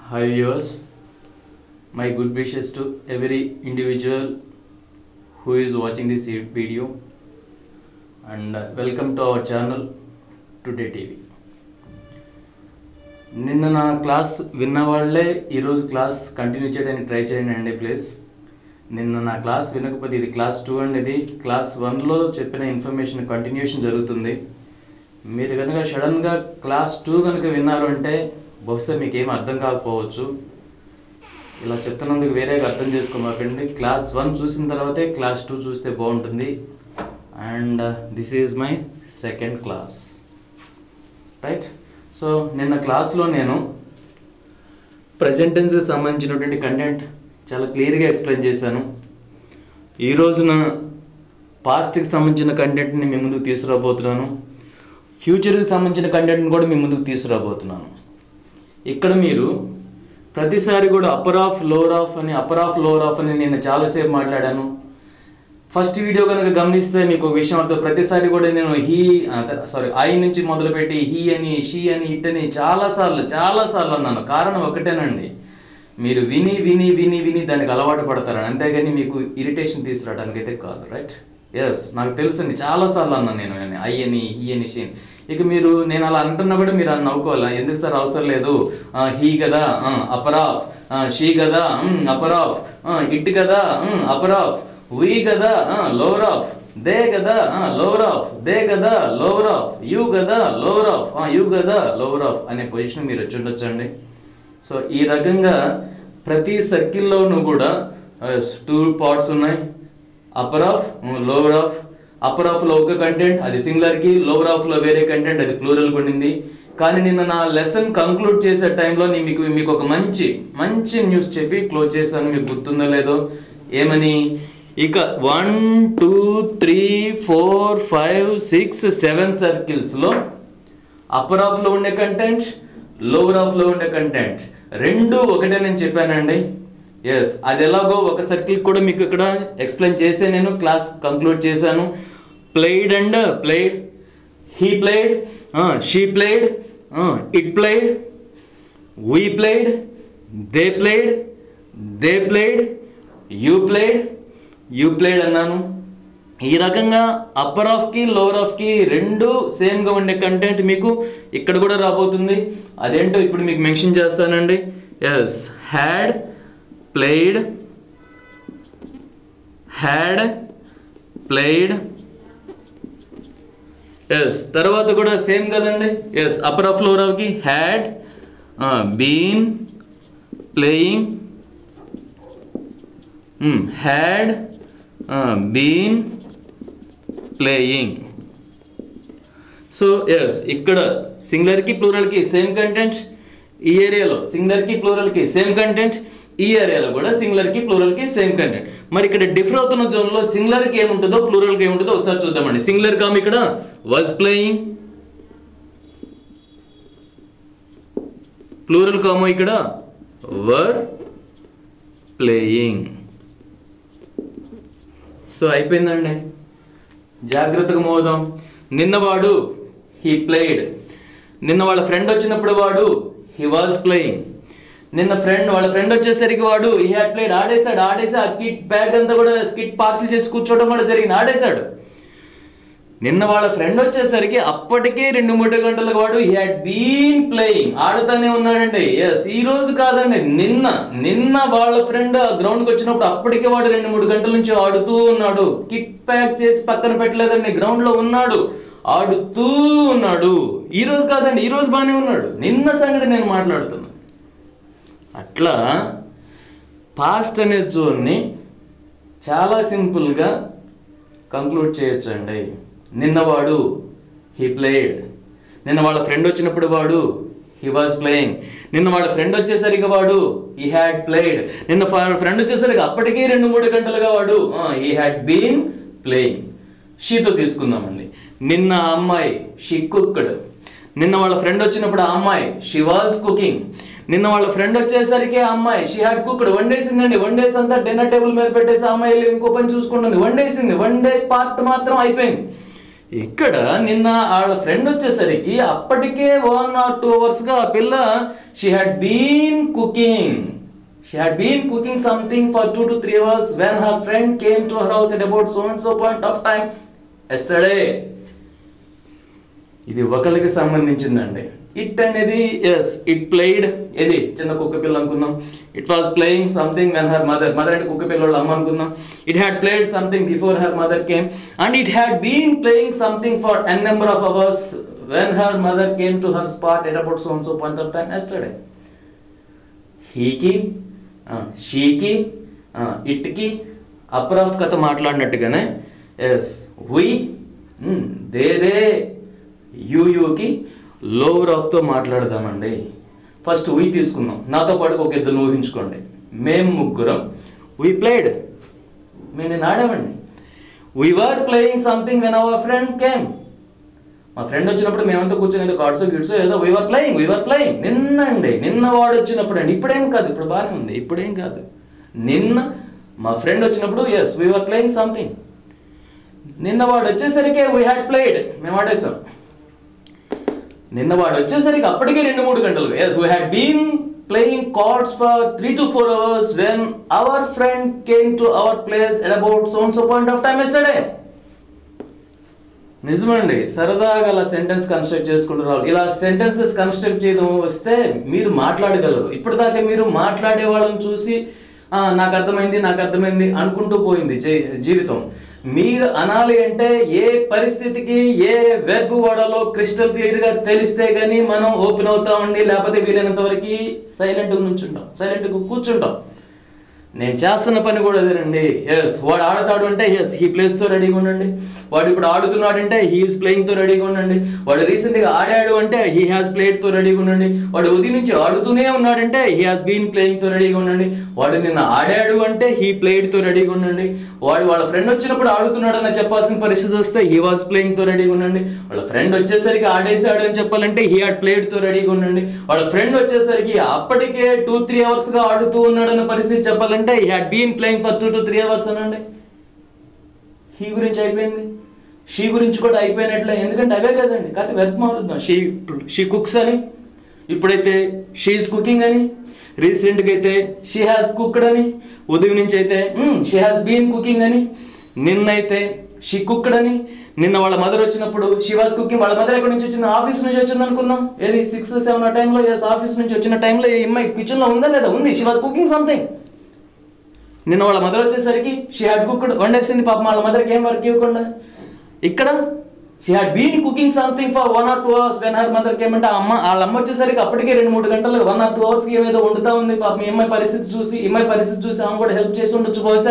Hi viewers, my good wishes to every individual who is watching this video and uh, welcome to our channel Today TV. నిన్న నా class విన్న వాళ్ళే ఈరోజు class continue చేయడానికి try చేయండి అండి please నిన్న నా క్లాస్ వినకపోతే ఇది క్లాస్ టూ అండి ఇది క్లాస్ వన్లో చెప్పిన ఇన్ఫర్మేషన్ కంటిన్యూషన్ జరుగుతుంది మీరు కనుక సడన్గా క్లాస్ టూ కనుక విన్నారు అంటే బహుశా మీకు ఏం అర్థం కాకపోవచ్చు ఇలా చెప్తున్నందుకు వేరేగా అర్థం చేసుకోమాకండి క్లాస్ వన్ చూసిన తర్వాతే క్లాస్ టూ చూస్తే బాగుంటుంది and this is my second class right so నిన్న క్లాస్లో నేను ప్రజెంట్ టెన్స్కి సంబంధించినటువంటి కంటెంట్ చాలా క్లియర్గా ఎక్స్ప్లెయిన్ చేశాను ఈ రోజున పాస్ట్కి సంబంధించిన కంటెంట్ని మీ ముందుకు తీసుకురాబోతున్నాను ఫ్యూచర్కి సంబంధించిన కంటెంట్ని కూడా మీ ముందుకు తీసుకురాబోతున్నాను ఇక్కడ మీరు ప్రతిసారి కూడా అప్పర్ ఆఫ్ లోవర్ ఆఫ్ అని అప్పర్ ఆఫ్ లోవర్ ఆఫ్ అని నేను చాలాసేపు మాట్లాడాను ఫస్ట్ వీడియో కనుక గమనిస్తే మీకు ఒక విషయం అర్థం ప్రతిసారి కూడా నేను హీ సారీ ఐ నుంచి మొదలుపెట్టి హీ అని షీ అని ఇట్ అని చాలాసార్లు చాలాసార్లు అన్నాను కారణం ఒకటేనండి మీరు విని విని విని విని దానికి అలవాటు పడతారని అంతేగాని మీకు ఇరిటేషన్ తీసుకురావడానికి అయితే కాదు రైట్ ఎస్ నాకు తెలుసండి చాలాసార్లు అన్నాను నేను నేను ఐ అని హీ అని షీ అని ఇక మీరు నేను అలా అంటున్నా కూడా మీరు అని నవ్వుకోవాలా ఎందుకు సార్ అవసరం లేదు హీ కదా అపరాఫ్ షీ కదా అపరాఫ్ ఇట్ కదా అపరాఫ్ వీ కదా లోవర్ ఆఫ్ దే కదా లోవర్ ఆఫ్ దే కదా లోవర్ ఆఫ్ యూ కదా లోవర్ ఆఫ్ యూ కదా లోవర్ ఆఫ్ అనే పొజిషన్ మీరు వచ్చి ఉండొచ్చండి సో ఈ రకంగా ప్రతి సర్కిల్లోనూ కూడా టూ పార్ట్స్ ఉన్నాయి upper half lower half upper ఆఫ్లో ఒక కంటెంట్ అది సింగులర్కి లోవర్ ఆఫ్లో వేరే కంటెంట్ అది ప్లూరల్ ఉండింది కానీ నిన్న నా లెసన్ కంక్లూడ్ చేసే టైంలో నేను మీకు మీకు ఒక మంచి మంచి న్యూస్ చెప్పి క్లోజ్ చేశాను మీకు గుర్తుందో లేదో ఏమని ఇక one two three four five six seven సర్కిల్స్లో అప్పర్ ఆఫ్లో ఉండే కంటెంట్ లోవర్ ఆఫ్లో ఉండే కంటెంట్ రెండు ఒకటే నేను చెప్పానండి ఎస్ అది ఎలాగో ఒక సర్కిల్ కూడా మీకు ఇక్కడ ఎక్స్ప్లెయిన్ చేసే నేను క్లాస్ కంక్లూడ్ చేశాను played and played he played she played it played we played they played they played you played you played అన్నాను ఈ రకంగా అప్పర్ ఆఫ్కి లోవర్ ఆఫ్కి రెండు సేమ్గా ఉండే కంటెంట్ మీకు ఇక్కడ కూడా రాబోతుంది అదేంటో ఇప్పుడు మీకు మెన్షన్ చేస్తానండి yes had played had played yes తర్వాత కూడా సేమ్ కదండి ఎస్ అప్పర్ ఆఫ్ లోవర్ ఆఫ్కి had been playing had been playing so yes ఇక్కడ సింగులర్కి ప్లూరల్కి సేమ్ కంటెంట్ ఈ ఏరియాలో సింగులర్కి ప్లూరల్కి సేమ్ కంటెంట్ ఈ ఏరియాలో కూడా సింగులర్కి ప్లూరల్కి సేమ్ కంటెంట్ మరి ఇక్కడ డిఫర్ అవుతున్న జోన్లో సింగులర్కి ఏముంటుందో ప్లూరల్కి ఏముంటుందో ఒకసారి చూద్దామండి సింగులర్ కామ్ ఇక్కడ వాజ్ ప్లేయింగ్ ప్లూరల్ కామో ఇక్కడ వర్ ప్లేయింగ్ సో అయిపోయిందండి జాగ్రత్తగా మోదాం నిన్నవాడు హీ ప్లేడ్ నిన్న వాళ్ళ ఫ్రెండ్ వచ్చినప్పుడు వాడు హీ వాజ్ ప్లేయింగ్ నిన్న ఫ్రెండ్ వాళ్ళ ఫ్రెండ్ వచ్చేసరికి వాడు హీ హ్యాడ్ ప్లేడ్ ఆడేశాడు ఆడేసి ఆ కిట్ బ్యాగ్ అంతా కూడా స్కిట్ పార్సల్ చేసి కూర్చోవడం కూడా జరిగింది ఆడేశాడు నిన్న వాళ్ళ ఫ్రెండ్ వచ్చేసరికి అప్పటికే రెండు మూడు గంటలకు వాడు హీ హ్యాడ్ బీన్ ప్లేయింగ్ ఆడుతానే ఉన్నాడండి ఎస్ ఈ రోజు కాదండి నిన్న నిన్న వాళ్ళ ఫ్రెండ్ గ్రౌండ్కి వచ్చినప్పుడు అప్పటికే వాడు రెండు మూడు గంటల నుంచి ఆడుతూ ఉన్నాడు కిట్ ప్యాక్ చేసి పక్కన పెట్టలేదండి గ్రౌండ్ లో ఉన్నాడు ఆడుతూ ఉన్నాడు ఈ రోజు కాదండి ఈ రోజు బాగానే ఉన్నాడు నిన్న సంగతి నేను మాట్లాడుతున్నాను అట్లా పాస్ట్ అనే జోన్ని చాలా సింపుల్గా కంక్లూడ్ చేయొచ్చండి నిన్నవాడు హీ ప్లేడ్ నిన్న వాళ్ళ ఫ్రెండ్ వచ్చినప్పుడు వాడు హీ వాజ్ ప్లేయింగ్ నిన్న వాళ్ళ ఫ్రెండ్ వచ్చేసరికి వాడు హీ హ్యాడ్ ప్లేడ్ నిన్న ఫ్రెండ్ వచ్చేసరికి అప్పటికీ రెండు మూడు గంటలుగా వాడు హీ హ్యాడ్ బీన్ ప్లేయింగ్ షీతో తీసుకుందామండి నిన్న ఆ అమ్మాయి షీ కుక్డ్ నిన్న వాళ్ళ ఫ్రెండ్ వచ్చినప్పుడు ఆ అమ్మాయి షీ వాజ్ కుకింగ్ నిన్న వాళ్ళ ఫ్రెండ్ వచ్చేసరికి ఆ అమ్మాయి షీ హ్యాడ్ కుక్డ్ వండేసిందండి వండేసి అంతా డిన్నర్ టేబుల్ మీద పెట్టేసి ఆ అమ్మాయి వెళ్ళి ఇంకో పని చూసుకుంటుంది వండేసింది వన్ డే పార్ట్ మాత్రం అయిపోయింది ఇక్కడ నిన్న వాళ్ళ ఫ్రెండ్ వచ్చేసరికి అప్పటికే వన్ ఆర్ టూ అవర్స్గా ఆ పిల్ల she had been cooking she had been cooking something for two to three hours when her friend came to her house at about so and so point of time yesterday ఇది ఒకరికి సంబంధించిందండి it అనేది yes it played ఇది చిన్న కుక్క పిల్ల అనుకుందాం it was playing something when her mother mother అంటే కుక్క పిల్ల వాళ్ళ అమ్మ అనుకుందాం it had played something before her mother came and it had been playing something for n number of hours when her mother came to her spot at about so so point of time yesterday హీకి షీకి ఇట్కి upper half కథ మాట్లాడినట్టుగానే yes హుయి they they you యూకి lower ఆఫ్తో మాట్లాడదామండి first ఉయ్ తీసుకుందాం నాతో పాటు ఒక ఇద్దరు ఊహించుకోండి మేము ముగ్గురం వీ ప్లేడ్ మేము నేను ఆడామండి we were playing something when our friend came మా ఫ్రెండ్ వచ్చినప్పుడు మేమంతా కూర్చొని ఏదో కార్డ్స్ గిడ్స్ ఏదో వీఆర్ ప్లేయింగ్ వీఆర్ ప్లేయింగ్ నిన్న అండి నిన్న వాడు వచ్చినప్పుడు అండి ఇప్పుడేం కాదు ఇప్పుడు బాగానే ఉంది ఇప్పుడేం కాదు నిన్న మా ఫ్రెండ్ వచ్చినప్పుడు ఎస్ వీఆర్ ప్లేయింగ్ సంథింగ్ నిన్న వాడు వచ్చేసరికి వీ హ్యాడ్ ప్లేడ్ మేము ఆడేసాం నిన్న వాడు వచ్చేసరికి అప్పటికే రెండు మూడు గంటలు yes we had been playing cards for three to four hours when our friend came to our place at about so and so point of time yesterday నిజమండి సరదాగా అలా సెంటెన్స్ కన్స్ట్రక్ట్ చేసుకుంటూ రావాలి ఇలా సెంటెన్సెస్ కన్స్ట్రక్ట్ చేయడం వస్తే మీరు మాట్లాడగలరు ఇప్పటిదాకా మీరు మాట్లాడే వాళ్ళని చూసి "ఆ, నాకు అర్థమైంది నాకు అర్థమైంది అనుకుంటూ పోయింది జీ- జీవితం మీరు అనాలి అంటే ఏ పరిస్థితికి ఏ వెర్బ్ వాడాలో క్రిస్టల్ క్లియర్ గా తెలిస్తే గానీ మనం ఓపెన్ అవుతామండి లేకపోతే వీలైనంత వరకు సైలెంట్ నుంచుంటాం సైలెంట్ కూర్చుంటాం నేను చేస్తున్న పని కూడా అదేనండి ఎస్ వాడు ఆడతాడు అంటే ఎస్ హీ ప్లేస్తో రెడీగా ఉండండి వాడు ఇప్పుడు ఆడుతున్నాడు అంటే హీఈస్ ప్లేయింగ్తో రెడీగా ఉండండి వాడు రీసెంట్గా ఆడాడు అంటే హీ హ్యాస్ ప్లేడ్తో రెడీగా ఉండండి వాడు ఉదయం నుంచి ఆడుతూనే ఉన్నాడంటే హీ హాస్ బీన్ ప్లేయింగ్తో రెడీగా ఉండండి వాడు నిన్న ఆడాడు అంటే హీ ప్లేడ్తో రెడీగా ఉండండి వాడు వాళ్ళ ఫ్రెండ్ వచ్చినప్పుడు ఆడుతున్నాడు అని చెప్పాల్సిన పరిస్థితి వస్తే హీ వాస్ ప్లేయింగ్తో రెడీగా ఉండండి వాళ్ళ ఫ్రెండ్ వచ్చేసరికి ఆడేసాడు అని చెప్పాలంటే హీ హ్యాడ్ ప్లేడ్తో రెడీగా ఉండండి వాళ్ళ ఫ్రెండ్ వచ్చేసరికి అప్పటికే టూ త్రీ అవర్స్ గా ఆడుతూ ఉన్నాడు అన్న పరిస్థితి చెప్పాలంటే he had been playing for two to three hours అనండి హీ గురించి అయిపోయింది షీ గురించి కూడా అయిపోయినట్లే ఎందుకంటే అవే కదండి కాకపోతే వెర్బ్ మారుద్దాం షీ షీ కుక్స్ అని ఇప్పుడైతే షీఈస్ కుకింగ్ అని రీసెంట్గా అయితే షీ హ్యాస్ కుక్డ్ అని ఉదయం నుంచి అయితే షీ హ్యాస్ బీన్ కుకింగ్ అని నిన్నైతే షీ కుక్డ్ అని నిన్న వాళ్ళ మదర్ వచ్చినప్పుడు షీ వాస్ కుకింగ్ వాళ్ళ మదర్ ఎక్కడి నుంచి వచ్చింది ఆఫీస్ నుంచి వచ్చింది అనుకుందాం ఏది సిక్స్ సెవెన్ ఆ టైంలో ఎస్ ఆఫీస్ నుంచి వచ్చిన టైంలో ఈ అమ్మాయి కిచెన్లో ఉందా లేదా ఉంది షీ వాస్ కుకింగ్ సంథింగ్ నిన్న వాళ్ళ మదర్ వచ్చేసరికి షీ హ్యాడ్ కుక్డ్ వండేసింది పాపం వాళ్ళ మదర్కి ఏం వర్క్ ఇవ్వకుండా ఇక్కడ she had been cooking something for one or two hours when her mother కేమంటే అమ్మ వాళ్ళ అమ్మ వచ్చేసరికి అప్పటికే రెండు మూడు గంటలు వన్ ఆర్ టూ అవర్స్కి ఏమేదో వండుతా ఉంది పాపం ఈ అమ్మాయి పరిస్థితి చూసి ఈ అమ్మాయి పరిస్థితి చూసి ఆమె కూడా హెల్ప్ చేసి ఉండొచ్చు బహుశా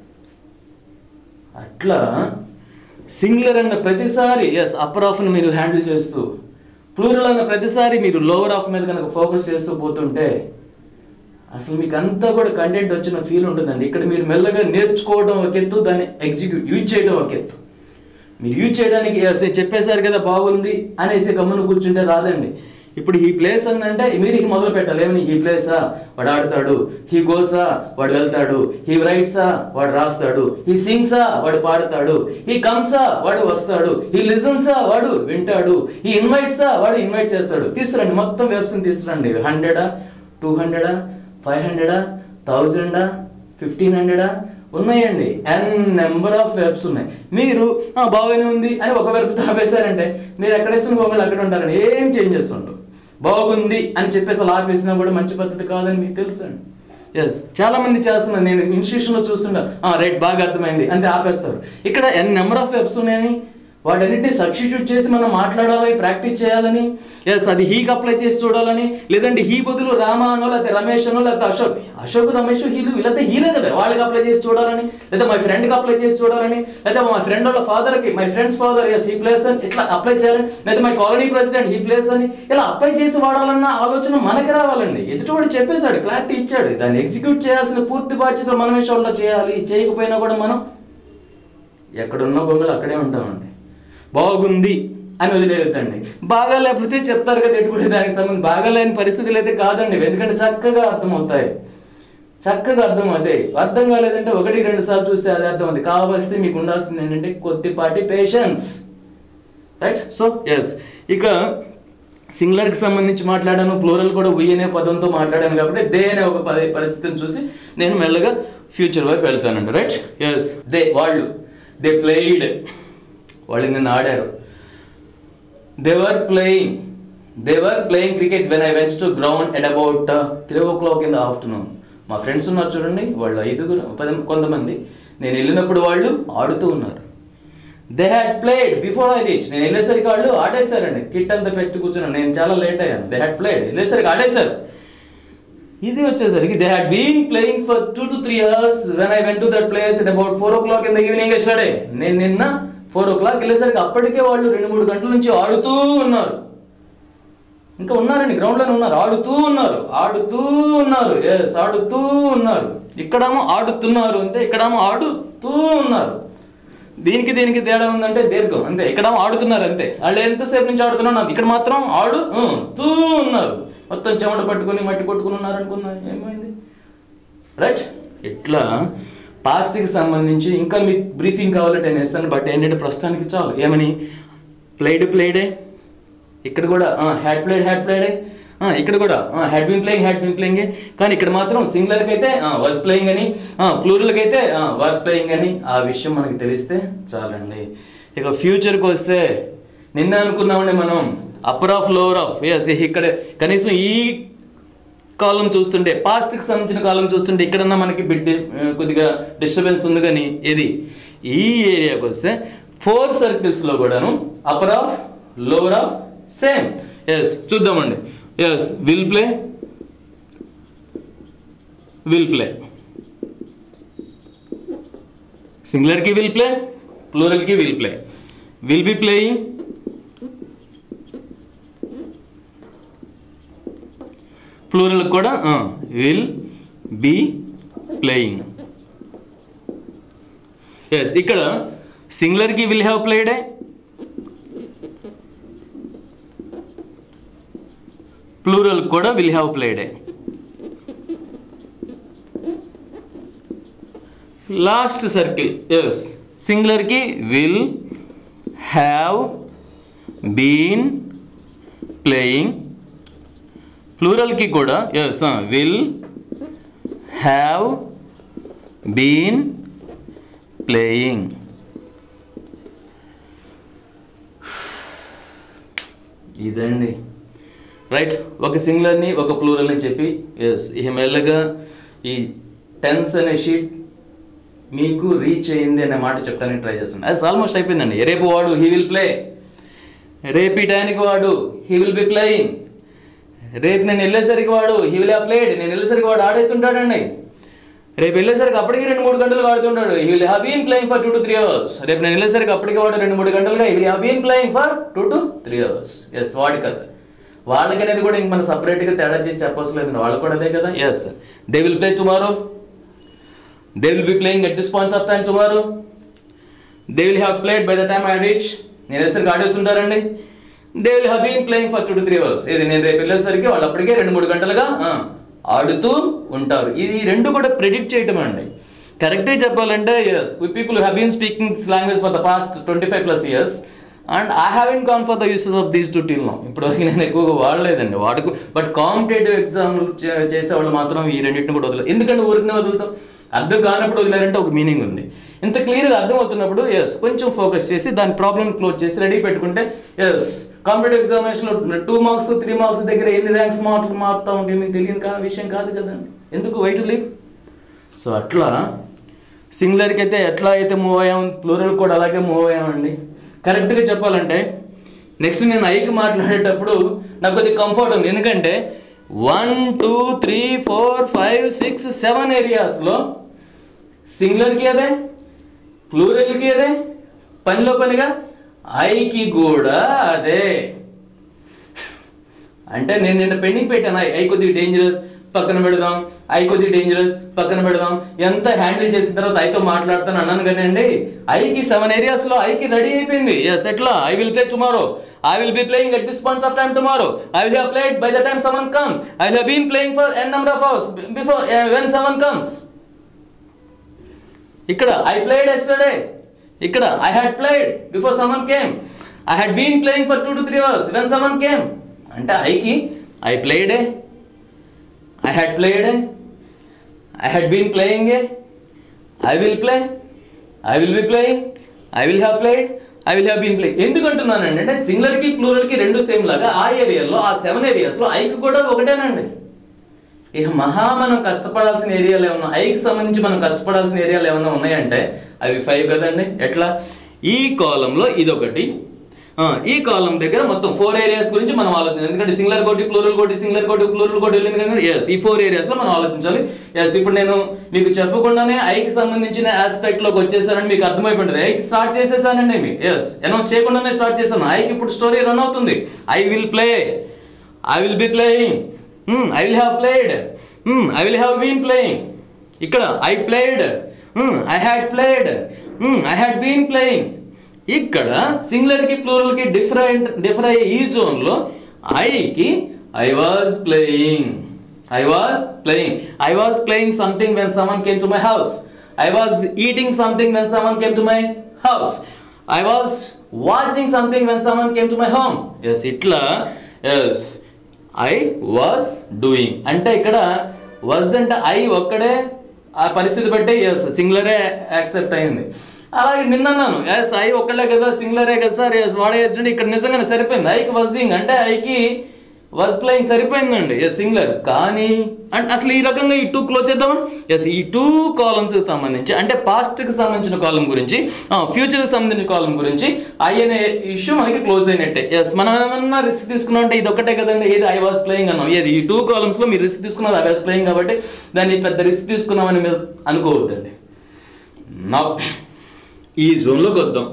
అట్లా సింగులర్ అన్న ప్రతిసారి ఎస్ అప్పర్ ఆఫ్ని మీరు హ్యాండిల్ చేస్తూ ప్లూరల్ అన్న ప్రతిసారి మీరు లోవర్ ఆఫ్ మీద కనుక ఫోకస్ చేస్తూ పోతుంటే అసలు మీకు అంతా కూడా కంటెంట్ వచ్చిన ఫీల్ ఉంటుందండి ఇక్కడ మీరు మెల్లగా నేర్చుకోవడం ఒక ఎత్తు దాన్ని ఎగ్జిక్యూట్ యూజ్ చేయడం ఒక ఎత్తు మీరు యూజ్ చేయడానికి "Yes, చెప్పేశారు కదా బాగుంది అనేసి గమ్మున కూర్చుంటే రాదండి ఇప్పుడు ఈ ప్లేస్ అందంటే మీరు ఇక మొదలు పెట్టాలి ఏమని ఈ ప్లేసా వాడు ఆడతాడు హీ గోసా వాడు వెళ్తాడు హీ రైట్సా వాడు రాస్తాడు హీ సింగ్సా వాడు పాడతాడు హీ కమ్సా వాడు వస్తాడు హీ లిజన్సా వాడు వింటాడు హీ ఇన్వైట్సా వాడు ఇన్వైట్ చేస్తాడు తీసుకురండి మొత్తం వెబ్స్ని తీసుకురండి హండ్రెడా టూ హండ్రెడా ఫైవ్ హండ్రెడా థౌజండా ఫిఫ్టీన్ హండ్రెడా ఉన్నాయండి ఎన్ నెంబర్ ఆఫ్ వెబ్స్ ఉన్నాయి మీరు "ఆ, బాగానే ఉంది అని ఒక వెబ్ తాపేశారంటే మీరు ఎక్కడేసిన గొంగలు అక్కడ ఉంటారండి ఏం చేంజ్ చేస్తుంటారు బాగుంది అని చెప్పేసి అలా ఆపేసినా కూడా మంచి పద్ధతి కాదని మీకు తెలుసు అండి ఎస్ చాలా మంది చేస్తున్నారు నేను ఇన్స్టిట్యూషన్లో చూస్తుంటా రైట్ బాగా అర్థమైంది అంతే ఆపేస్తారు ఇక్కడ ఎన్ నెంబర్ ఆఫ్ వెబ్స్ ఉన్నాయని వాటన్నిటిని సబ్స్టిట్యూట్ చేసి మనం మాట్లాడాలి ప్రాక్టీస్ చేయాలని ఎస్ అది హీకి అప్లై చేసి చూడాలని లేదంటే హీ బదులు రామ అనో లేకపోతే రమేష్ అనో లేకపోతే అశోక్ అశోక్ రమేష్ హీలు వీళ్ళైతే హీలే కదా వాళ్ళకి అప్లై చేసి చూడాలని లేదా మై ఫ్రెండ్కి అప్లై చేసి చూడాలని లేదా మా ఫ్రెండ్ వాళ్ళ ఫాదర్కి my friend's father yes he plays అని ఇట్లా అప్లై చేయాలని లేదా my colony president he plays అని ఇలా అప్లై చేసి వాడాలన్న ఆలోచన మనకి రావాలండి ఎదుటివాడు చెప్పేశాడు క్లారిటీ ఇచ్చాడు దాన్ని ఎగ్జిక్యూట్ చేయాల్సిన పూర్తి బాధ్యత మన విషయంలో చేయాలి చేయకపోయినా కూడా మనం ఎక్కడున్న గొంగలు అక్కడే ఉంటామండి బాగుంది అని వదిలేదండి బాగా లేకపోతే చెప్తారు కదా ఎటువంటి దానికి సంబంధం బాగాలేని పరిస్థితులు అయితే కాదండి ఎందుకంటే చక్కగా అర్థమవుతాయి చక్కగా అర్థం అవుతాయి అర్థం కాలేదంటే ఒకటి రెండు సార్లు చూస్తే అదే అర్థం అవుతుంది కావాల్సింది మీకు ఉండాల్సింది ఏంటంటే కొద్దిపాటి పేషెన్స్ రైట్ సో ఎస్ ఇక సింగులర్కి సంబంధించి మాట్లాడాను ప్లూరల్ కూడా ఉయ్ అనే పదంతో మాట్లాడాను కాబట్టి దే అనే ఒక పద పరిస్థితిని చూసి నేను మెల్లగా ఫ్యూచర్ వైపు వెళ్తానండి రైట్ ఎస్ దే వాళ్ళు దే ప్లేయిడ్ వాళ్ళు నిన్న ఆడారు they were playing they were playing cricket when I went to ground at about three o'clock in the afternoon మా ఫ్రెండ్స్ ఉన్నారు చూడండి వాళ్ళు ఐదుగురు పది కొంతమంది నేను వెళ్ళినప్పుడు వాళ్ళు ఆడుతూ ఉన్నారు they had played before I reach నేను వెళ్ళేసరికి వాళ్ళు ఆడేశారండి కిట్ అంతా పెట్టి కూర్చున్నాను నేను చాలా లేట్ అయ్యాను దే హ్యాడ్ ప్లేడ్ వెళ్ళేసరికి ఆడేశారు ఇది వచ్చేసరికి they had been playing for two to three hours when I went to that place at about four o'clock in the evening yesterday నేను నిన్న ఫోర్ ఓ క్లాక్ వెళ్ళేసరికి అప్పటికే వాళ్ళు రెండు మూడు గంటల నుంచి ఆడుతూ ఉన్నారు ఇంకా ఉన్నారండి గ్రౌండ్ లోనే ఉన్నారు ఆడుతూ ఉన్నారు ఆడుతూ ఉన్నారు ఎస్ ఆడుతూ ఉన్నారు ఇక్కడేమో ఆడుతున్నారు అంతే ఇక్కడేమో ఆడుతూ ఉన్నారు దీనికి దీనికి తేడా ఉందంటే దీర్ఘం అంతే ఇక్కడేమో ఆడుతున్నారు అంతే వాళ్ళు ఎంతసేపు నుంచి ఆడుతున్నారు ఇక్కడ మాత్రం ఆడు ఉ, తూ ఉన్నారు మొత్తం చెమట పట్టుకొని మట్టి కొట్టుకుని ఉన్నారు అనుకున్నా ఏమైంది రైట్ ఇట్లా పాస్ట్కి సంబంధించి ఇంకా మీకు బ్రీఫింగ్ కావాలంటే నేను ఇస్తాను బట్ ఏంటంటే ప్రస్తుతానికి చాలు ఏమని ప్లేడ్ ప్లేడే ఇక్కడ కూడా హ్యాడ్ ప్లేడ్ హ్యాడ్ ప్లేడే ఇక్కడ కూడా had been playing had been playing కానీ ఇక్కడ మాత్రం సింగులర్కి అయితే వాజ్ ప్లేయింగ్ అని ప్లూరల్కి అయితే వర్క్ ప్లేయింగ్ అని ఆ విషయం మనకి తెలిస్తే చాలండి ఇక ఫ్యూచర్కి వస్తే నిన్న అనుకున్నామండి మనం upper half lower half yes ఇక్కడ కనీసం ఈ కాలం చూస్తుంటే పాస్ట్కి సంబంధించిన కాలం చూస్తుంటే ఇక్కడన్నా మనకి బిడ్ కొద్దిగా డిస్టర్బెన్స్ ఉంది కానీ ఇది ఈ ఏరియాకి వస్తే ఫోర్ సర్కిల్స్లో కూడాను upper half lower half same yes చూద్దామండి yes will play will play సింగులర్కి విల్ ప్లే ప్లూరల్కి will play will be playing plural కూడా విల్ బి ప్లేయింగ్ ఎస్ ఇక్కడ సింగులర్కి విల్ హ్యావ్ ప్లేడే ప్లూరల్ కూడా will have played last circle yes సింగులర్కి will have been playing ప్లూరల్కి కూడా yes will have been playing ఇదండి right ఒక సింగులర్ని ఒక ప్లూరల్ని చెప్పి ఎస్ ఈ మెల్లగా ఈ టెన్స్ అనే షీట్ మీకు రీచ్ అయింది అనే మాట చెప్పడానికి ట్రై చేస్తాను అది ఆల్మోస్ట్ అయిపోయిందండి రేపు వాడు హీ విల్ ప్లే రేపు ఈ టైంకి వాడు హీ విల్ బి ప్లేయింగ్ రేపు నేను వెళ్ళేసరికి వాడు హీ విల్ హ్యావ్ ప్లేడ్ నేను వెళ్ళేసరికి వాడు ఆడేస్తుంటాడండి రేపు వెళ్ళేసరికి అప్పటికి రెండు మూడు గంటలు ఆడుతుంటాడు he will have been playing for two to three hours రేపు నేను వెళ్ళేసరికి అప్పటికి వాడు రెండు మూడు గంటలుగా he will have been playing for two to three hours yes వాడి కథ వాళ్ళకి అనేది కూడా ఇంక మనం సపరేట్గా తేడా చేసి చెప్పవసరం లేదు వాళ్ళు కూడా అదే కదా yes they will play tomorrow they will be playing at this point of time tomorrow they will have played by the time I reach నేను వెళ్ళేసరికి ఆడేస్తుంటారండి they will have been playing for two to three hours ఇది నేను రేపు వెళ్ళేసరికి వాళ్ళు అప్పటికే రెండు మూడు గంటలుగా ఆ, ఆడుతూ ఉంటారు ఇది రెండు కూడా ప్రెడిక్ట్ చేయటం అండి కరెక్ట్గా చెప్పాలంటే yes we people have been speaking this language for the past twenty five plus years and I haven't gone for the uses of these to till now ఇప్పుడు నేను ఎక్కువగా వాడలేదండి వాడుకు బట్ కాంపిటేటివ్ ఎగ్జామ్ చేసే వాళ్ళు మాత్రం ఈ రెండింటిని కూడా వదలరు ఎందుకంటే ఊరికి వదులుతాం అర్థం కానప్పుడు వదిలేరంటే ఒక మీనింగ్ ఉంది ఇంత క్లియర్గా అర్థం అవుతున్నప్పుడు ఎస్ కొంచెం ఫోకస్ చేసి దాని ప్రాబ్లమ్ క్లోజ్ చేసి రెడీ పెట్టుకుంటే ఎస్ కాంపిటేటివ్ ఎగ్జామినేషన్లో టూ మార్క్స్ త్రీ మార్క్స్ దగ్గర ఎన్ని ర్యాంక్స్ మార్కులు మారుతా ఉంటే మీకు తెలియని కా విషయం కాదు కదండి ఎందుకు వైట్ లీవ్ సో అట్లా సింగులర్కి అయితే ఎట్లా అయితే మూవ్ అయ్యాం ప్లూరల్ కూడా అలాగే మూవ్ అయ్యామండి కరెక్ట్గా చెప్పాలంటే నెక్స్ట్ నేను ఐకి మాట్లాడేటప్పుడు నాకు కొద్దిగా కంఫర్ట్ ఉంది ఎందుకంటే one two three four five six seven ఏరియాస్లో సింగులర్కి అదే ప్లూరల్కి అదే పనిలో పనిగా ఐకి కూడా అదే అంటే నేను నిన్న పెండింగ్ పెట్టాను ఐ ఐ కొద్దిగా డేంజరస్ పక్కన పెడదాం ఐ కొద్దిగా డేంజరస్ పక్కన పెడదాం ఎంత హ్యాండిల్ చేసిన తర్వాత ఐతో మాట్లాడతాను అన్నాను కానీ అండి ఐకి సెవెన్ ఏరియాస్ లో ఐకి రెడీ అయిపోయింది ఎస్ ఎట్లా I will play tomorrow I will be playing at this point of time tomorrow I will have played by the time seven comes I will been playing for n number of hours before when seven comes ఇక్కడ I played yesterday ఇక్కడ I had played before someone came I had been playing for two to three hours when someone came అంటే ఐకి I played ఏ I had played ఏ I had been playing ఏ I will play I will be playing I will have played I will have been play ఎందుకు అంటున్నానండి అంటే సింగులర్కి ప్లూరల్కి రెండు same లాగా ఆ ఏరియాలో ఆ సెవెన్ ఏరియాస్లో ఐకి కూడా ఒకటేనండి ఇక మహా మనం కష్టపడాల్సిన ఏరియాలు ఏమన్నా ఐకి సంబంధించి మనం కష్టపడాల్సిన ఏరియాలు ఏమైనా ఉన్నాయంటే అవి ఫైవ్ కదండి ఎట్లా ఈ కాలంలో ఇదొకటి ఆ, ఈ కాలం దగ్గర మొత్తం ఫోర్ ఏరియాస్ గురించి మనం ఆలోచించాలి ఎందుకంటే సింగులర్ కోటి ప్లూరల్ కోటి సింగులర్ కోటి ప్లూరల్ కోటి వెళ్ళింది కదా ఎస్ ఈ ఫోర్ ఏరియాస్ లో మనం ఆలోచించాలి ఎస్ ఇప్పుడు నేను మీకు చెప్పకుండానే ఐకి సంబంధించిన ఆస్పెక్ట్ లోకి వచ్చేసానని మీకు అర్థమైపోయింది ఐకి స్టార్ట్ చేసేసానండి మీ ఎస్ అనౌన్స్ చేయకుండానే స్టార్ట్ చేశాను ఐకి ఇప్పుడు స్టోరీ రన్ అవుతుంది I will play I will be playing I will have played I will have been playing ఇక్కడ I played I had played I had been playing ఇక్కడ singular కి plural కి different differ అయ్యే ఈ zone లో ఐకి I was playing I was playing I was playing something when someone came to my house I was eating something when someone came to my house I was watching something when someone came to my home yes ఇట్లా yes I was doing అంటే ఇక్కడ was అంటే I ఒక్కడే ఆ పరిస్థితి బట్టి yes సింగులరే accept అయింది అలాగే నిన్న అన్నాను ఎస్ ఐ ఒక్కళ్ళే కదా సింగులరే కదా సార్ ఎస్ వాడే ఇక్కడ నిజంగానే సరిపోయింది ఐకి వజింగ్ అంటే ఐకి వాజ్ ప్లేయింగ్ సరిపోయిందండి ఎస్ సింగులర్ కానీ అండ్ అసలు ఈ రకంగా ఈ టూ క్లోజ్ చేద్దామా ఎస్ ఈ టూ కాలమ్స్కి సంబంధించి అంటే పాస్ట్కి సంబంధించిన కాలం గురించి ఫ్యూచర్కి సంబంధించిన కాలం గురించి ఐ అనే ఇష్యూ మనకి క్లోజ్ అయినట్టే ఎస్ మనం ఏమన్నా రిస్క్ తీసుకున్నాం అంటే ఇది ఒకటే కదండి ఏది ఐ వాజ్ ప్లేయింగ్ అన్నాం ఏది ఈ టూ కాలమ్స్లో మీరు రిస్క్ తీసుకున్నది ఐ వాజ్ ప్లేయింగ్ కాబట్టి దాన్ని పెద్ద రిస్క్ తీసుకున్నామని మీరు అనుకోవద్దండి నా ఈ జోన్లోకి వద్దాం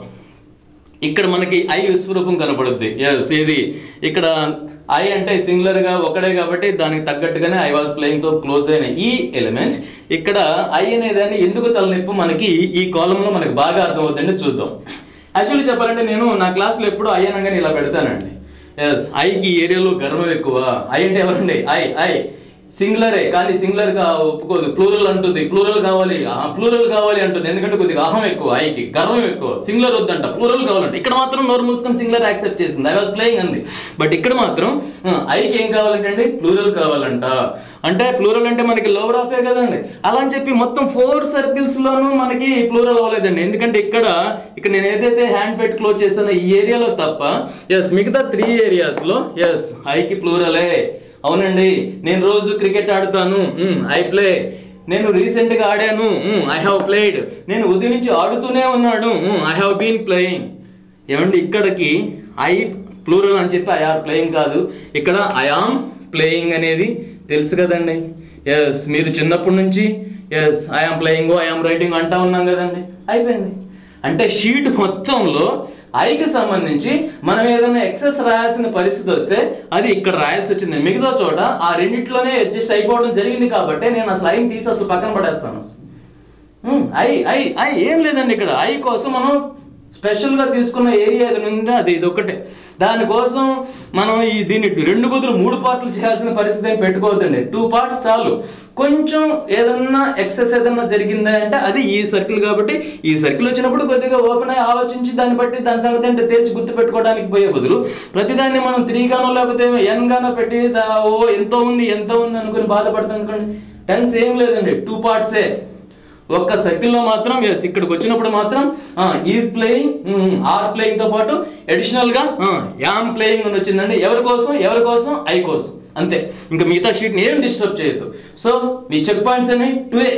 ఇక్కడ మనకి ఐ విశ్వరూపం కనపడుద్ది ఎస్ ఇది ఇక్కడ ఐ అంటే సింగులర్ గా ఒకడే కాబట్టి దానికి తగ్గట్టుగానే ఐ వాజ్ ప్లేయింగ్ తో క్లోజ్ అయిన ఈ ఎలిమెంట్స్ ఇక్కడ ఐ అనేదాన్ని ఎందుకు తలనొప్పి మనకి ఈ కాలంలో మనకి బాగా అర్థమవుతుందండి చూద్దాం యాక్చువల్లీ చెప్పాలంటే నేను నా క్లాస్లో ఎప్పుడు ఐ అనగానే ఇలా పెడతానండి ఎస్ ఐకి ఏరియాలో గర్వం ఎక్కువ ఐ అంటే ఎవరండి ఐ ఐ సింగులరే కానీ సింగులర్ గా ఒప్పుకోదు ప్లూరల్ అంటుంది ప్లూరల్ కావాలి ప్లూరల్ కావాలి అంటుంది ఎందుకంటే కొద్దిగా అహం ఎక్కువ ఐకి గర్వం ఎక్కువ సింగులర్ వద్దంట ప్లూరల్ కావాలంట ఇక్కడ మాత్రం నోరు మూసుకొని సింగులర్ యాక్సెప్ట్ చేసింది ఐ వాజ్ ప్లేయింగ్ అంది బట్ ఇక్కడ మాత్రం ఐకి ఏం కావాలంటే అండి ప్లూరల్ కావాలంట అంటే ప్లూరల్ అంటే మనకి లోవర్ ఆఫే కదండి అలా అని చెప్పి మొత్తం ఫోర్ సర్కిల్స్ లోనూ మనకి ప్లూరల్ అవ్వలేదండి ఎందుకంటే ఇక్కడ ఇక్కడ నేను ఏదైతే హ్యాండ్ పెట్టి క్లోజ్ చేస్తానో ఈ ఏరియాలో తప్ప ఎస్ మిగతా త్రీ ఏరియాస్ లో ఎస్ ఐకి ప్లూరలే అవునండి నేను రోజు క్రికెట్ ఆడుతాను ఐ ప్లే నేను రీసెంట్ గా ఆడాను ఐ హావ్ ప్లేడ్ నేను ఉదయం నుంచి ఆడుతూనే ఉన్నాడు ఐ హావ్ బీన్ ప్లేయింగ్ ఏమండి ఇక్కడికి ఐ ప్లూరల్ అని చెప్పి ఐ ఆర్ ప్లేయింగ్ కాదు ఇక్కడ ఐ ఆమ్ ప్లేయింగ్ అనేది తెలుసు కదండి ఎస్ మీరు చిన్నప్పటి నుంచి yes I am playing I am writing అంటా ఉన్నాం కదండి అయిపోయింది అంటే షీట్ మొత్తంలో ఐకి సంబంధించి మనం ఏదైనా ఎక్సెస్ రాయాల్సిన పరిస్థితి వస్తే అది ఇక్కడ రాయాల్సి వచ్చింది మిగతా చోట ఆ రెండిట్లోనే అడ్జస్ట్ అయిపోవడం జరిగింది కాబట్టి నేను అసలు ఐని తీసి అసలు పక్కన పడేస్తాను అసలు ఉమ్, ఐ ఐ ఐ ఏం లేదండి ఇక్కడ ఐ కోసం మనం స్పెషల్గా తీసుకున్న ఏరియా ఏదైనా ఉంటే అది ఇది ఒకటే దానికోసం మనం ఈ దీన్ని రెండు బదులు మూడు పార్ట్లు చేయాల్సిన పరిస్థితి ఏం పెట్టుకోవద్దండి టూ పార్ట్స్ చాలు కొంచెం ఏదన్నా ఎక్సెస్ ఏదన్నా జరిగిందా అంటే అది ఈ సర్కిల్ కాబట్టి ఈ సర్కిల్ వచ్చినప్పుడు కొద్దిగా ఓపెన్ అయ్యి ఆలోచించి దాన్ని బట్టి దాని సంగతి అంటే తేల్చి గుర్తు పెట్టుకోవడానికి పోయే బదులు ప్రతిదాన్ని మనం త్రీ గానో లేకపోతే ఎన్ గానో పెట్టి దా- ఓ ఎంతో ఉంది ఎంతో ఉంది అనుకుని బాధపడతాం అనుకోండి టెన్స్ ఏం లేదండి టూ పార్ట్సే ఒక్క సర్కిల్లో మాత్రం ఎస్ ఇక్కడికి వచ్చినప్పుడు మాత్రం ఈజ్ ప్లేయింగ్ ఆర్ ప్లేయింగ్ తో పాటు అడిషనల్ గా యామ్ ప్లేయింగ్ అని వచ్చిందండి ఎవరి కోసం ఎవరి కోసం ఐ కోసం అంతే ఇంకా మిగతా షీట్ ఏం డిస్టర్బ్ చేయొద్దు సో మీ చెక్ పాయింట్స్ అని టూ ఏ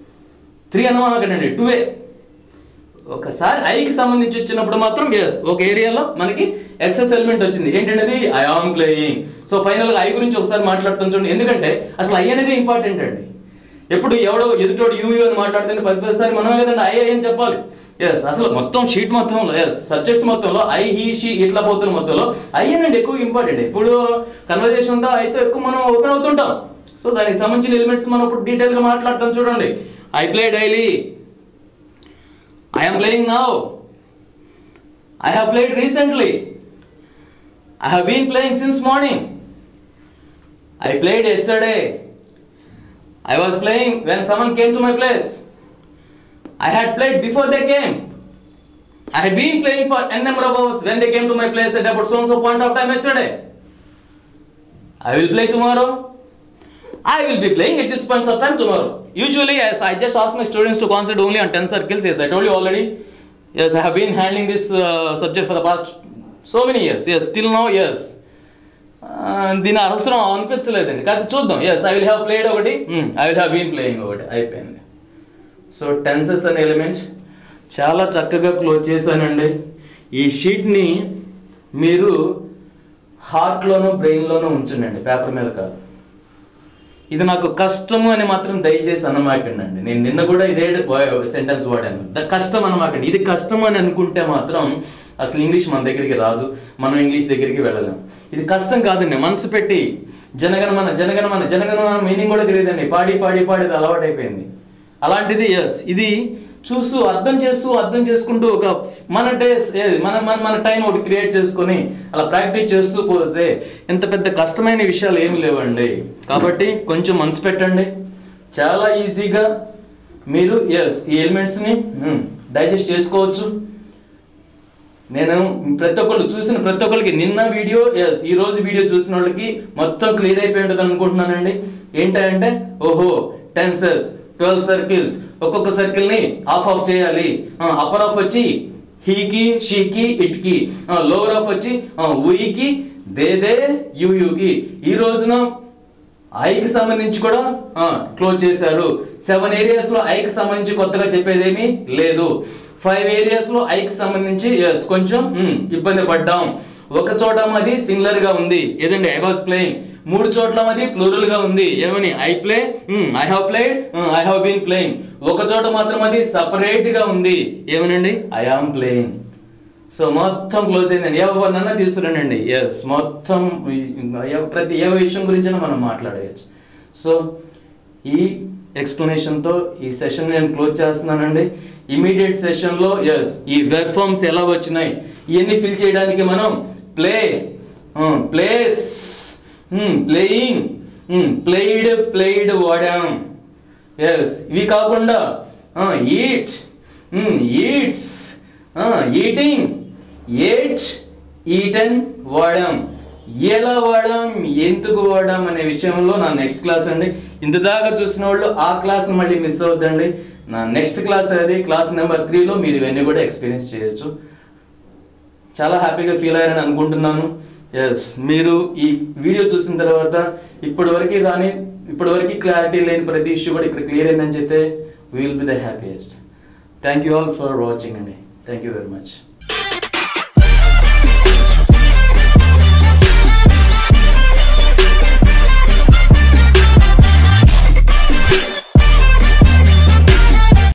త్రీ అన్నమాకండి టూ ఏ ఒకసారి ఐకి సంబంధించి వచ్చినప్పుడు మాత్రం ఎస్ ఒక ఏరియాలో మనకి ఎక్సెస్ ఎలిమెంట్ వచ్చింది ఏంటంటే I am playing so final గా ఐ గురించి ఒకసారి మాట్లాడుతాం చూడండి ఎందుకంటే అసలు ఐ అనేది ఇంపార్టెంట్ అండి ఎప్పుడు ఎవడో ఎదుటోడు యూ యూ అని మాట్లాడుతుంటే పది పదిసారి మనమే కదండి ఐ ఐ అని చెప్పాలి ఎస్ అసలు మొత్తం షీట్ మొత్తంలో ఎస్ సబ్జెక్ట్స్ మొత్తంలో ఐ హీ షీ ఇట్లా పోతున్న మొత్తంలో ఐ అనేది ఎక్కువ ఇంపార్టెంట్ ఇప్పుడు కన్వర్జేషన్ ఉందా అయితే ఎక్కువ మనం ఓపెన్ అవుతుంటాం సో దానికి సంబంధించిన ఎలిమెంట్స్ మనం ఇప్పుడు డీటెయిల్ గా మాట్లాడతాం చూడండి I play daily I am playing now I have played recently I have been playing since morning I played yesterday I was playing when someone came to my place. I had played before they came. I have been playing for n number of hours when they came to my place at about so and so point of time yesterday. I will play tomorrow. I will be playing at this point of time tomorrow. Usually, yes, I just ask my students to concentrate only on 10 circles. Yes, I told you already. Yes, I have been handling this uh, subject for the past so many years. Yes, till now, yes. Uh, దీని అవసరం అనిపించలేదండి కాకపోతే చూద్దాం yes I will have played ఒకటి I will have been playing ఒకటి అయిపోయింది so tenses అనే element చాలా చక్కగా క్లోజ్ చేశానండి ఈ షీట్ని మీరు హార్ట్లోనూ బ్రెయిన్లోనూ ఉంచండి పేపర్ మీద కాదు ఇది నాకు కష్టము అని మాత్రం దయచేసి అనమాకండి నేను నిన్న కూడా ఇదే సెంటెన్స్ వాడాను ద కష్టం అనమాకండి ఇది కష్టం అని అనుకుంటే మాత్రం అసలు ఇంగ్లీష్ మన దగ్గరికి రాదు మనం ఇంగ్లీష్ దగ్గరికి వెళ్ళలేం ఇది కష్టం కాదండి మనసు పెట్టి జనగణమన జనగణమన జనగణమన మీనింగ్ కూడా తెలియదండి పాడి పాడి పాడి అది అలవాటైపోయింది అలాంటిది ఎస్ ఇది చూస్తూ అర్థం చేస్తూ అర్థం చేసుకుంటూ ఒక మన డేస్ మన మన మన టైం ఒకటి క్రియేట్ చేసుకొని అలా ప్రాక్టీస్ చేస్తూ పోతే ఇంత పెద్ద కష్టమైన విషయాలు ఏమి లేవండి కాబట్టి కొంచెం మనసు పెట్టండి చాలా ఈజీగా మీరు ఎస్ ఈ ఎలిమెంట్స్ని డైజెస్ట్ చేసుకోవచ్చు నేను ప్రతి ఒక్కళ్ళు చూసిన ప్రతి ఒక్కరికి నిన్న వీడియో ఎస్ ఈ రోజు వీడియో చూసిన వాళ్ళకి మొత్తం క్లియర్ అయిపోయి ఉంటుంది అనుకుంటున్నానండి ఏంటంటే ఓహో టెన్సెస్ ట్వెల్వ్ సర్కిల్స్ ఒక్కొక్క సర్కిల్ ని ఆఫ్ ఆఫ్ చేయాలి అప్పర్ ఆఫ్ వచ్చి హీకి షీకి ఇట్కి లోవర్ ఆఫ్ వచ్చి ఉయికి దే దే యు యుకి ఈ రోజున ఐకి సంబంధించి కూడా క్లోజ్ చేశారు సెవెన్ ఏరియాస్ లో ఐకి సంబంధించి కొత్తగా చెప్పేదేమీ లేదు ఫైవ్ ఏరియాస్ లో ఐకి సంబంధించి ఎస్ కొంచెం మ్, ఇబ్బంది పడ్డాం ఒక చోట మాది సింగులర్ గా ఉంది ఏదండి ఐ వాజ్ ప్లేయింగ్ మూడు చోట్ల మాది ప్లూరల్ గా ఉంది ఏమని I play I have played I have been playing ఒక చోట మాత్రం అది సపరేట్ గా ఉంది ఏమనండి ఐ ఆమ్ ప్లేయింగ్ సో మొత్తం క్లోజ్ అయిందండి ఎవరినన్నా తీసుకురండి ఎస్ మొత్తం ఈ- ఎవ- ప్రతి ఏ విషయం గురించి మనం మాట్లాడేయచ్చు సో ఈ ఎక్స్ప్లెనేషన్తో ఈ సెషన్ నేను క్లోజ్ చేస్తున్నానండి ఇమీడియట్ సెషన్లో ఎస్ ఈ వెర్ ఫార్మ్స్ ఎలా వచ్చినాయి ఇవన్నీ ఫిల్ చేయడానికి మనం play plays playing played played వాడాం ఎస్ ఇవి కాకుండా eat eats eating ate eaten వాడాం ఎలా వాడాం ఎందుకు వాడాం అనే విషయంలో నా నెక్స్ట్ క్లాస్ అండి ఇంత దాకా చూసిన వాళ్ళు ఆ క్లాస్ మళ్ళీ మిస్ అవుద్దండి నా నెక్స్ట్ క్లాస్ అది క్లాస్ నెంబర్ త్రీలో మీరు ఇవన్నీ కూడా ఎక్స్పీరియన్స్ చేయొచ్చు చాలా హ్యాపీగా ఫీల్ అయ్యారని అనుకుంటున్నాను ఎస్ మీరు ఈ వీడియో చూసిన తర్వాత ఇప్పటి వరకు రాని ఇప్పటి వరకు క్లారిటీ లేని ప్రతి ఇష్యూ కూడా ఇక్కడ క్లియర్ అయిందని చెప్తే will be the happiest thank you all for watching అండి థ్యాంక్ యూ వెరీ మచ్